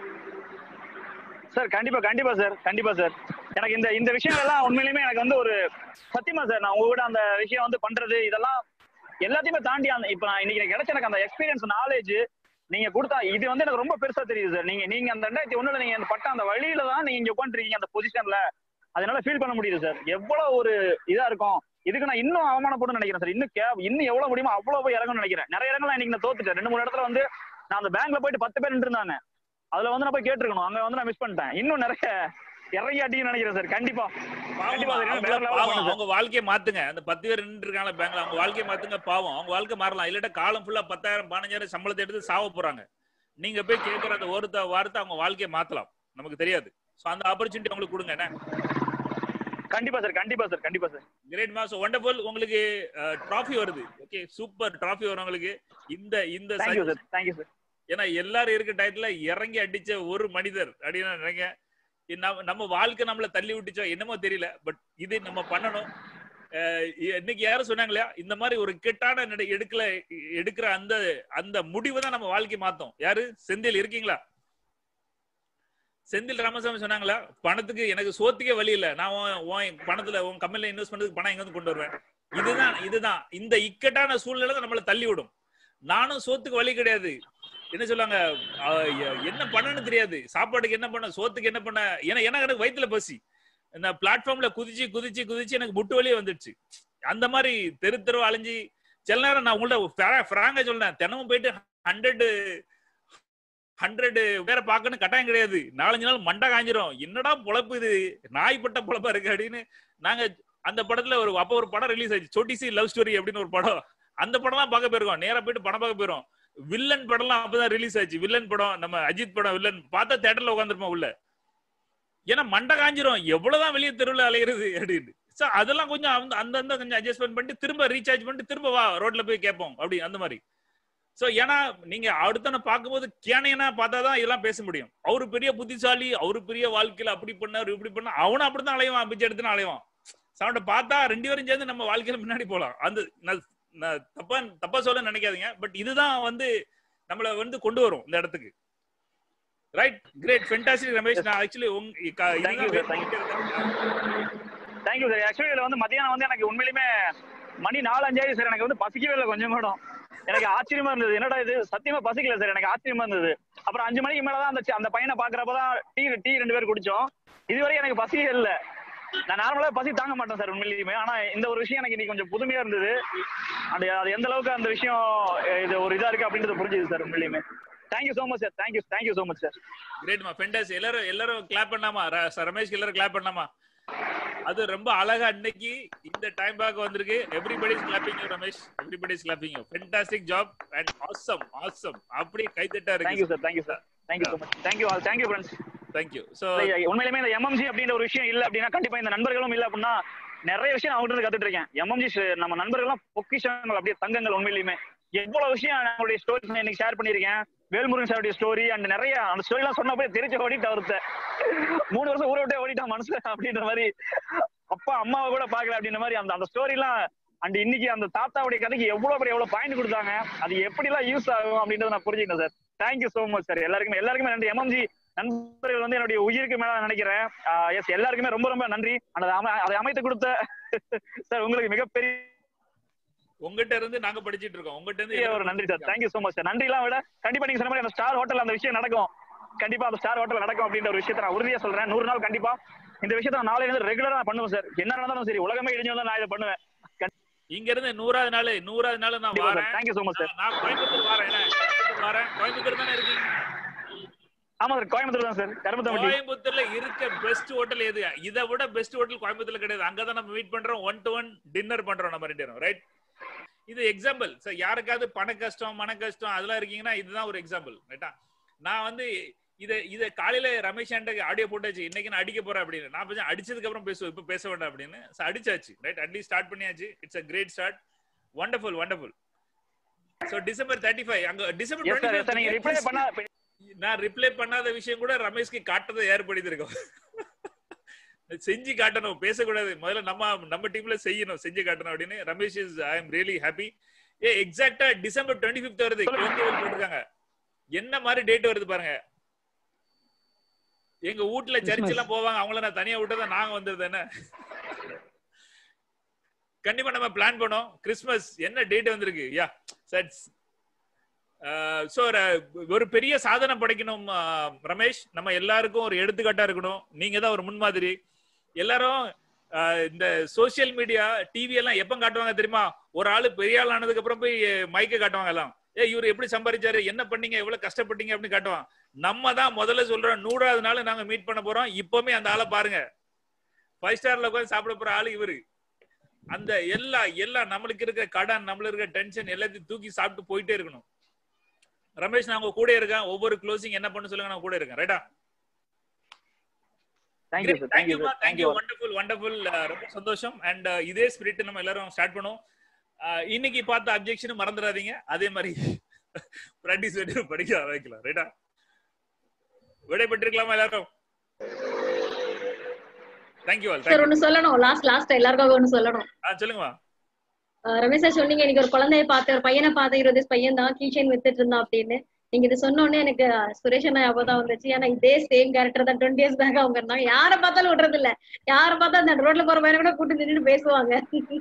சார் கண்டிப்பா கண்டிப்பா சார் கண்டிப்பா சார் எனக்கு இந்த இந்த விஷயங்கள் எல்லாம் உண்மையிலுமே எனக்கு வந்து ஒரு சத்தியமா சார் நான் உங்க கூட அந்த விஷயம் வந்து பண்றது இதெல்லாம் எல்லாத்தையுமே தாண்டி அந்த இப்ப நான் இன்னைக்கு எனக்கு கிடைச்ச எனக்கு அந்த எக்ஸ்பீரியன்ஸ் நாலேஜ் நீங்க கொடுத்தா இது வந்து எனக்கு ரொம்ப பெருசா தெரியுது சார் நீங்க நீங்க அந்த ரெண்டாயிரத்தி ஒண்ணுல நீங்க அந்த பட்ட அந்த வழியில தான் நீங்க இங்க உட்காந்துருக்கீங்க அந்த பொசிஷன்ல அதனால ஃபீல் பண்ண முடியுது சார் எவ்வளவு ஒரு இதா இருக்கும் இதுக்கு நான் இன்னும் அவமானப்படும் நினைக்கிறேன் சார் இன்னும் கே இன்னும் எவ்வளவு முடியுமோ அவ்வளவு போய் இறங்கணும்னு நினைக்கிறேன் நிறைய இடங்கள்ல இன்னைக்கு நான் தோத்துட்டேன் ரெண்டு மூணு இடத்துல வந்து நான் அந்த பேங்க்ல போயிட்டு பத்து பேர் நின்று இருந்தாங்க அதுல வந்து நான் போய் கேட்டிருக்கணும் அங்க வந்து நான் மிஸ் பண்ணிட்டேன் இன்னும் நிறைய இறங்கி அடிக்கணும்னு நினைக்கிறேன் சார் கண்டிப்பா கண்டிப்பா அது வேற level பாவம் பண்ணுது. அவங்க வாழ்க்கையை மாத்துங்க அந்த பத்து பேர் நின்று இருக்காங்களா பேங்க்ல அவங்க வாழ்க்கையை மாத்துங்க பாவம் அவங்க வாழ்க்கை மாறலாம் இல்லாட்ட காலம் ஃபுல்லா பத்தாயிரம் பதினஞ்சாயிரம் சம்பளத்தை எடுத்து சாவ போறாங்க நீங்க போய் கேட்கற அந்த ஒருத்த வார்த்தை அவங்க வாழ்க்கையை மாத்தலாம் நமக்கு தெரியாது சோ அந்த ஆப்பர்ச்சுனிட்டி உங்களுக்கு கொடுங்க என்ன கண்டிப்பா சார் கண்டிப்பா சார் கண்டிப்பா சார் கிரேட் மாஸ் ஒண்டர்ஃபுல் உங்களுக்கு ட்ராஃபி வருது ஓகே சூப்பர் ட்ராஃபி வரும் உங்களுக்கு இந்த இந்த thank you suggestion- sir thank you sir ஏன்னா எல்லாரும் இருக்க டயத்துல இறங்கி அடிச்ச ஒரு மனிதர் அப்படின்னு நான் நினைக்கிறேன் இது நம்ம- நம்ம வாழ்க்கை நம்மள தள்ளி விட்டுச்சோ என்னமோ தெரியல பட் இது நம்ம பண்ணணும் அஹ் இன்னைக்கு யாரும் சொன்னாங்க இல்லையா இந்த மாதிரி ஒரு கெட்டான நட எடுக்கல எடுக்கிற அந்த அந்த முடிவு தான் நம்ம வாழ்க்கை மாத்தோம் யாரு செந்தில் இருக்கீங்களா செந்தில் ராமசாமி சொன்னாங்களா பணத்துக்கு எனக்கு சோத்துக்கே வழி இல்ல நான் உன் உன் பணத்துல உன் கம்பெனில இன்வெஸ்ட் பண்றதுக்கு பணம் எங்க இருந்து கொண்டு வருவேன் இதுதான் இதுதான் இந்த இக்கட்டான சூழ்நிலை தான் நம்மள தள்ளி விடும் நானும் சோத்துக்கு வழி கிடையாது என்ன சொல்லுவாங்க அஹ் எ- என்ன பண்ணணும்னு தெரியாது சாப்பாட்டுக்கு என்ன பண்ண சோத்துக்கு என்ன பண்ண ஏன்னா எனக்கு எனக்கு வயித்துல பசி இந்த பிளாட்ஃபார்ம்ல குதிச்சு குதிச்சு குதிச்சு எனக்கு முட்டு வலியே வந்துடுச்சு அந்த மாதிரி தெரு தெரு அலைஞ்சு சில நேரம் நான் உங்கள்ட்ட ஃப்ராங்கா சொல்றேன் தினமும் போயிட்டு ஹண்ட்ரட் ஹண்ட்ரட் பேரை பார்க்கணும் கட்டாயம் கிடையாது நாலஞ்சு நாள் மண்டை காஞ்சிரும் என்னடா பொழப்பு இது நாய்ப்பட்ட பொழப்பா இருக்கு அப்படின்னு நாங்க அந்த படத்துல ஒரு அப்ப ஒரு படம் ரிலீஸ் ஆச்சு சோட்டிசி லவ் ஸ்டோரி அப்படின்னு ஒரு படம் அந்த படம்லாம் பார்க்க போயிருக்கோம் நேரா போயிட்டு படம் பார்க்க போயிரும் வில்லன் படம்லாம் அப்பதான் ரிலீஸ் ஆச்சு வில்லன் படம் நம்ம அஜித் படம் வில்லன் பார்த்தா தேட்டர்ல உட்காந்துருப்போம் உள்ள ஏன்னா மண்டை காஞ்சிரும் எவ்வளவுதான் வெளியே தெருவில் அலையிறது அப்படின்னு சோ அதெல்லாம் கொஞ்சம் அந்த அந்தந்த கொஞ்சம் அட்ஜஸ்ட்மெண்ட் பண்ணிட்டு திரும்ப ரீசார்ஜ் பண்ணிட்டு திரும்ப வா ரோட்ல போய் கேட்போம் அப்படி அந்த மாதிரி சோ ஏன்னா நீங்க அடுத்தவனை பார்க்கும்போது கேனையனா பார்த்தாதான் இதெல்லாம் பேச முடியும் அவரு பெரிய புத்திசாலி அவரு பெரிய வாழ்க்கையில அப்படி பண்ணாரு இப்படி பண்ண அவனும் அப்படித்தான் அலைவான் பிச்சை எடுத்துன்னு அலைவான் So அவன்கிட்ட பார்த்தா ரெண்டு பேரும் சேர்ந்து நம்ம வாழ்க்கையில முன்னாடி போலாம் அந்த நான் நான் தப்பா தப்பா சொல்ல நினைக்காதீங்க பட் இதுதான் வந்து நம்மள வந்து கொண்டு வரும் இந்த இடத்துக்கு ரைட் கிரேட் ஃபென்டாஸ்டிக் ரமேஷ் நான் ஆக்சுவலி உங்க க- Thank you, இதுதான் sir. wait பண்ணிட்டே இருந்தேன். தேங்க்யூ சார் ஆக்சுவலி இதுல வந்து மதியானம் வந்து எனக்கு உண்மையிலுமே மணி நாலு அஞ்சாயிரம் சார் எனக்கு வந்து பசிக்கவே இல்லை கொஞ்சம் கூட எனக்கு ஆச்சரியமா இருந்தது என்னடா இது சத்தியமா பசிக்கல சார் எனக்கு ஆச்சரியமா இருந்தது அப்புறம் அஞ்சு மணிக்கு மேலதான் அந்த சி- அந்த பையனை பாக்குறப்பதான் டீ டீ ரெண்டு பேர் குடிச்சோம் இதுவரை எனக்கு பசியே இல்ல நான் நார்மலா பசி தாங்க மாட்டேன் சார் உண்மையிலுமே ஆனா இந்த ஒரு விஷயம் எனக்கு இன்னைக்கு கொஞ்சம் புதுமையா இருந்தது அந்த அது எந்த அளவுக்கு அந்த விஷயம் அஹ், இது ஒரு இதா இருக்கு அப்படின்றது புரிஞ்சுது சார் உண்மையிலுமே thank you so much sir thank you thank you so much sir கிரேட்மா ஃபென்டாஸ் எல்லாரும் எல்லாரும் கிளாப் பண்ணாமா ர- ச- ரமேஷ்க்கு எல்லாரும் கிளாப் பண்ணாமா அது ரொம்ப அழகா இன்னைக்கு இந்த டைம் பேக் வந்திருக்கு everybody is clapping you Ramesh everybody is clapping you fantastic job and awesome awesome அப்படியே கைத்தட்டா தேங்க்யூ இருக்கு sir thank you sir thank you so much thank you all thank you friends thank you so உண்மையிலுமே இந்த எம்எம்ஜி அப்படின்ற ஒரு விஷயம் இல்ல அப்படின்னா கண்டிப்பா இந்த நண்பர்களும் இல்ல அப்படின்னா நிறைய விஷயம் அவங்க இருந்து கத்துட்டு இருக்கேன் எம்எம்ஜி நம்ம நண்பர்கள்லாம் பொக்கிஷங்கள் அப்படியே தங்கங்கள் உண்மையிலுமே எவ்வளவு விஷயம் நம்மளுடைய ஸ்டோரிஸ் இன்னைக்கு ஷேர் பண்ணிருக்கேன் வேல்முருகன் சாருடைய ஸ்டோரி அண்ட் நிறைய அந்த ஸ்டோரி எல்லாம் சொன்ன போய் தெரிஞ்சு ஓடிட்டு ஒருத்த மூணு வருஷம் ஊரை விட்டே ஓடிட்டான் மனசுல அப்படின்ற மாதிரி அப்பா அம்மாவை கூட பாக்கல அப்படின்ற மாதிரி அந்த அந்த ஸ்டோரி எல்லாம் அண்ட் இன்னைக்கு அந்த தாத்தாவுடைய கதைக்கு எவ்வளவு பெரிய எவ்வளவு பாயிண்ட் கொடுத்தாங்க அது எப்படி எல்லாம் யூஸ் ஆகும் அப்படின்றத நான் புரிஞ்சுக்கிட்டேன் sir thank you so much sir எல்லாருக்குமே எல்லாருக்குமே நன்றி எம்எம்ஜி நண்பர்கள் வந்து என்னுடைய உயிருக்கு மேல நான் நினைக்கிறேன் எஸ் எல்லாருக்குமே ரொம்ப ரொம்ப நன்றி அந்த அமை- அதை அமைத்து கொடுத்த சார் உங்களுக்கு மிகப்பெரிய உங்ககிட்ட இருந்து நாங்க படிச்சிட்டு இருக்கோம் உங்ககிட்ட இருந்து ஒரு நன்றி sir thank you so much sir நன்றி எல்லாம் விட கண்டிப்பா நீங்க சொன்ன மாதிரி அந்த ஸ்டார் ஹோட்டல் அந்த விஷயம் நடக்கும் கண்டிப்பா அந்த ஸ்டார் ஹோட்டல் நடக்கும் அப்படின்ற ஒரு விஷயத்தை நான் உறுதியா சொல்றேன் நூறு நாள் கண்டிப்பா இந்த விஷயத்தை நான் நாளையில இருந்து ரெகுலரா நான் பண்ணுவேன் சார் என்ன நடந்தாலும் சரி உலகமே இடிஞ்சு வந்தா நான் இதை பண்ணுவேன் இங்க இருந்து நூறாவது நாள் நூறாவது நாள் நான் வரேன் தேங்க்யூ சோ மச் சார் நான் கோயம்புத்தூர் வரேன் என்ன? கோயம்புத்தூர் வரேன் கோயம்புத்தூர் தானே இருக்கீங்க ஆமா சார் கோயம்புத்தூர் தான் சார் கருமத்தம்பட்டி கோயம்புத்தூர்ல இருக்க பெஸ்ட் ஹோட்டல் எது இதை விட பெஸ்ட் ஹோட்டல் கோயம்புத்தூர்ல கிடையாது அங்கதான் நம்ம மீட் பண்றோம் ஒன் டு ஒன் டின்னர் பண்றோம் நம்ம ரெண்டு பேரும் ரைட் இது எக்ஸாம்பிள் சார் யாருக்காவது பண கஷ்டம் மன கஷ்டம் அதெல்லாம் இருக்கீங்கன்னா இதுதான் ஒரு எக்ஸாம்பிள் ரைட்டா நான் வந்து இத இத காலையில ரமேஷ் ஆண்டக்கு ஆடியோ போட்டாச்சு இன்னைக்கு நான் அடிக்க போறேன் அப்படின்னு நான் கொஞ்சம் அடிச்சதுக்கு அப்புறம் பேசுவோம் இப்ப பேச வேண்டாம் அப்படின்னு So, அடிச்சாச்சு ரைட் அட்லீஸ்ட் ஸ்டார்ட் பண்ணியாச்சு it's a great start wonderful wonderful so December thirty five அங்க December yes sir yes sir நீங்க ரிப்ளை பண்ணா நான் ரிப்ளை பண்ணாத விஷயம் கூட ரமேஷ்க்கு காட்டுறதை ஏற்படுத்திருக்கோம் செஞ்சு காட்டணும் பேசக்கூடாது முதல்ல நம்ம நம்ம டீம்ல செய்யணும் செஞ்சு காட்டணும் அப்படின்னு Ramesh is I am really happy a exactly December twenty fifth வருது குழந்தைகள் போட்டிருக்காங்க என்ன மாதிரி டேட் வருது பாருங்க எங்க வீட்ல சர்ச் எல்லாம் போவாங்க அவங்கள நான் தனியா விட்டதா நாங்க வந்தது என்ன கண்டிப்பா நம்ம பிளான் பண்ணோம் கிறிஸ்மஸ் என்ன டேட் வந்திருக்கு யா சட்ஸ் சோ ஒரு பெரிய சாதனை படைக்கணும் ஆஹ், ரமேஷ் நம்ம எல்லாருக்கும் ஒரு எடுத்துக்காட்டா இருக்கணும் நீங்க தான் ஒரு முன்மாதிரி எல்லாரும் ஆஹ், இந்த சோசியல் மீடியா டிவி எல்லாம் எப்ப காட்டுவாங்க தெரியுமா ஒரு ஆளு பெரிய ஆள் ஆனதுக்கு அப்புறம் போய் மைக்க காட்டுவாங்க எல்லாம் ஏ இவர் எப்படி சம்பாதிச்சாரு என்ன பண்ணீங்க எவ்வளவு கஷ்டப்பட்டீங்க அப்படின்னு காட்டுவான் நம்ம தான் முதல்ல சொல்றோம் நூறாவது நாள் நாங்க மீட் பண்ண போறோம் இப்பவுமே அந்த ஆளை பாருங்க ஃபைவ் ஸ்டார்ல உட்காந்து சாப்பிட போற ஆளு இவரு அந்த எல்லா எல்லா நம்மளுக்கு இருக்க கடன் நம்மளுக்கு இருக்க டென்ஷன் எல்லாத்தையும் தூக்கி சாப்பிட்டு போயிட்டே இருக்கணும் ரமேஷ் நான் உங்க கூட இருக்கேன் ஒவ்வொரு க்ளோசிங் என்ன பண்ண சொல்லுங்க நான் கூட இருக்கேன் ரைட்டா thank you sir thank you sir thank you thank you wonderful wonderful ரொம்ப சந்தோஷம் அண்ட் இதே ஸ்பிரிட் நம்ம எல்லாரும் ஸ்டார்ட் பண்ணுவோம் Uh, இன்னைக்கு பார்த்த அப்ஜெக்ஷன் மறந்துடாதீங்க அதே மாதிரி பிராக்டிஸ் பண்ணி படிக்க ஆரம்பிக்கலாம் ரைட்டா விடைபெற்றிருக்கலாமா எல்லாரும் தேங்க்யூ ஆல் சார் ஒண்ணு சொல்லணும் லாஸ்ட் லாஸ்ட் எல்லாருக்காக ஒண்ணு சொல்லணும் ஆ சொல்லுங்கம்மா அஹ் ரமேஷ் சார் சொன்னீங்க இன்னைக்கு ஒரு குழந்தைய பார்த்து ஒரு பையனை பார்த்து இருபது வயசு பையன் தான் கீச்சைன் வித்துட்டு இருந்தான் அப்படின்னு நீங்க இது சொன்ன உடனே எனக்கு அஹ், சுரேஷ் அண்ணா ஞாபகம் தான் வந்துச்சு ஏன்னா இதே சேம் கேரக்டர் தான் டுவெண்ட்டி இயர்ஸ் பேக் அவங்க இருந்தாங்க யாரை பார்த்தாலும் விடுறது இல்ல யாரை பார்த்தா அந்த ரோட்ல போற பையனை கூட கூட்டு நின்று பேசுவாங்க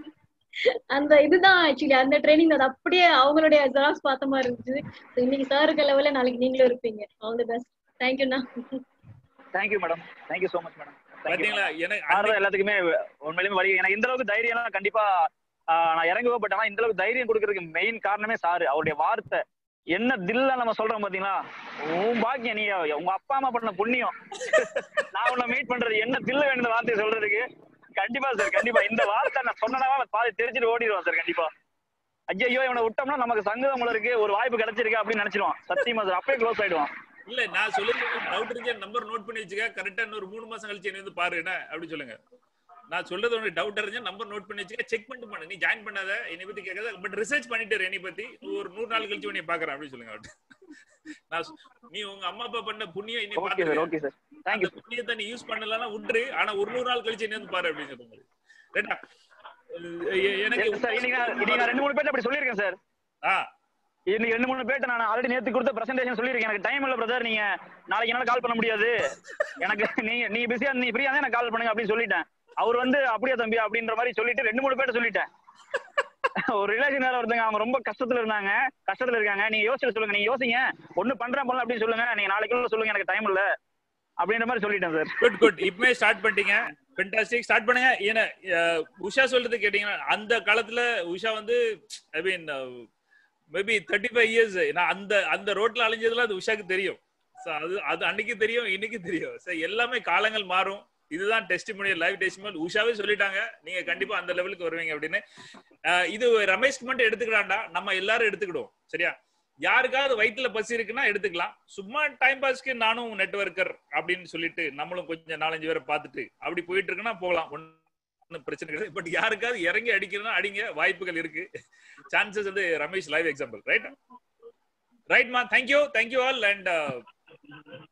அந்த இதுதான் ஆக்சுவலி அந்த ட்ரைனிங் அது அப்படியே அவங்களுடைய ஜெராக்ஸ் பார்த்த மாதிரி இருந்துச்சு So, இன்னைக்கு சாருக்கு லெவல்ல நாளைக்கு நீங்களும் இருப்பீங்க ஆல் தி பெஸ்ட் தேங்க்யூண்ணா thank you madam thank you so much madam பாத்தீங்களா எனக்கு ஆடுற அன்னைக்கு- எல்லாத்துக்குமே உண்மையிலுமே வழி எனக்கு இந்த அளவுக்கு தைரியம் கண்டிப்பா ஆஹ், நான் இறங்குவேன் பட் ஆனா இந்த அளவுக்கு தைரியம் கொடுக்கறதுக்கு மெயின் காரணமே சாரு அவருடைய வார்த்தை என்ன தில்ல நம்ம சொல்றோம் பாத்தீங்களா உன் பாக்கியம் நீ உங்க அப்பா அம்மா பண்ண புண்ணியம் நான் உன்னை மீட் பண்றது என்ன தில்ல வேண்டிய வார்த்தையை சொல்றதுக்கு கண்டிப்பா சார் கண்டிப்பா இந்த வார்த்தை நான் சொன்னதா பாதி தெரிஞ்சுட்டு ஓடிடுவான் சார் கண்டிப்பா ஐயோ இவனை விட்டோம்னா நமக்கு சங்கதம் உள்ள இருக்கு ஒரு வாய்ப்பு கிடைச்சிருக்கு அப்படின்னு நினைச்சிருவான் சத்தியமா சார் அப்பயே க்ளோஸ் ஆயிடுவான் இல்ல நான் சொல்லுங்க டவுட் இருந்துச்சு நம்பர் நோட் பண்ணி வச்சுக்க கரெக்டா இன்னொரு மூணு மாசம் கழிச்சு என்ன வந்து பாரு என்ன அப்படி சொல்லுங்க நான் சொல்றது உனக்கு டவுட் இருந்துச்சு நம்பர் நோட் பண்ணி வச்சுக்க செக் பண்ணிட்டு பண்ணு நீ ஜாயின் பண்ணாத என்னை பத்தி கேட்காத பட் ரிசர்ச் பண்ணிட்டு இரு என்னை பத்தி ஒரு நூறு நாள் கழிச்சு உன்னை பாக்குறேன் அப்படி சொல்லுங்க அவர்ட்ட. நான் சொ- நீ உங்க அம்மா அப்பா பண்ண புண்ணியம் என்னை ஓகே சார் பாத்து ஓகே சார் அந்த தேங்க்யூ புண்ணியத்தை நீ யூஸ் பண்ணலன்னா விட்டுரு ஆனா ஒரு நூறு நாள் கழிச்சு என்ன வந்து பாரு அப்படின்னு சொல்லுங்க ரைட்டா எ- எனக்கு சார் இன்னைக்கு நான் இன்னைக்கு நான் ரெண்டு மூணு பேர்ட்ட அப்படி சொல்லியிருக்கேன் சார் ஆ இன்னைக்கு ரெண்டு மூணு பேர்ட்ட நான் ஆல்ரெடி நேத்து கொடுத்த பிரசன்டேஷன் சொல்லியிருக்கேன் எனக்கு டைம் இல்ல பிரதர் நீங்க நாளைக்கு என்னால கால் பண்ண முடியாது எனக்கு நீங்க நீ பிஸியா நீ ஃப்ரீயா தான் எனக்கு கால் பண்ணுங்க அப்படின்னு சொல்லிட்டேன் அவர் வந்து அப்படியே தம்பி அப்படின்ற மாதிரி சொல்லிட்டு ரெண்டு மூணு பேர்ட்ட சொல்லிட்டேன் ஒரு ரிலேஷன் வேற ஒருத்தங்க அவங்க ரொம்ப கஷ்டத்துல இருந்தாங்க கஷ்டத்துல இருக்காங்க நீங்க யோசிச்சு சொல்லுங்க நீங்க யோசிங்க ஒண்ணு பண்றேன் போல அப்படின்னு சொல்லுங்க நீங்க நாளைக்குள்ள சொல்லுங்க எனக்கு டைம் இல்ல அப்படின்ற மாதிரி சொல்லிட்டேன் சார் குட் குட் இப்பவே ஸ்டார்ட் பண்ணிட்டீங்க ஃபென்டாஸ்டிக் ஸ்டார்ட் பண்ணுங்க ஏன்னா அஹ், உஷா சொல்றது கேட்டீங்கன்னா அந்த காலத்துல உஷா வந்து I mean maybe thirty five years நான் அந்த அந்த ரோட்ல அலைஞ்சதுல அது உஷாக்கு தெரியும் So, அது அது அன்னைக்கு தெரியும் இன்னைக்கு தெரியும் So, எல்லாமே காலங்கள் மாறும் இதுதான் டெஸ்டிமோனியல் லைவ் டெஸ்டிமோனியல் உஷாவே சொல்லிட்டாங்க நீங்க கண்டிப்பா அந்த லெவலுக்கு வருவீங்க அப்படின்னு அஹ், இது ரமேஷ்க்கு மட்டும் எடுத்துக்கிறாண்டா நம்ம எல்லாரும் எடுத்துக்கிடுவோம் சரியா யாருக்காவது வயிற்றுல பசி இருக்குன்னா எடுத்துக்கலாம் சும்மா டைம் பாஸ்க்கு நானும் நெட்வொர்க்கர் அப்படின்னு சொல்லிட்டு நம்மளும் கொஞ்சம் நாலஞ்சு பேரை பார்த்துட்டு அப்படி போயிட்டு இருக்குன்னா போகலாம் ஒன்றும் பிரச்சனை கிடையாது பட் யாருக்காவது இறங்கி அடிக்கிறதுனா அடிங்க வாய்ப்புகள் இருக்கு சான்சஸ் வந்து ரமேஷ் லைவ் எக்ஸாம்பிள் ரைட் ரைட்மா தேங்க்யூ தேங்க்யூ ஆல் அண்ட்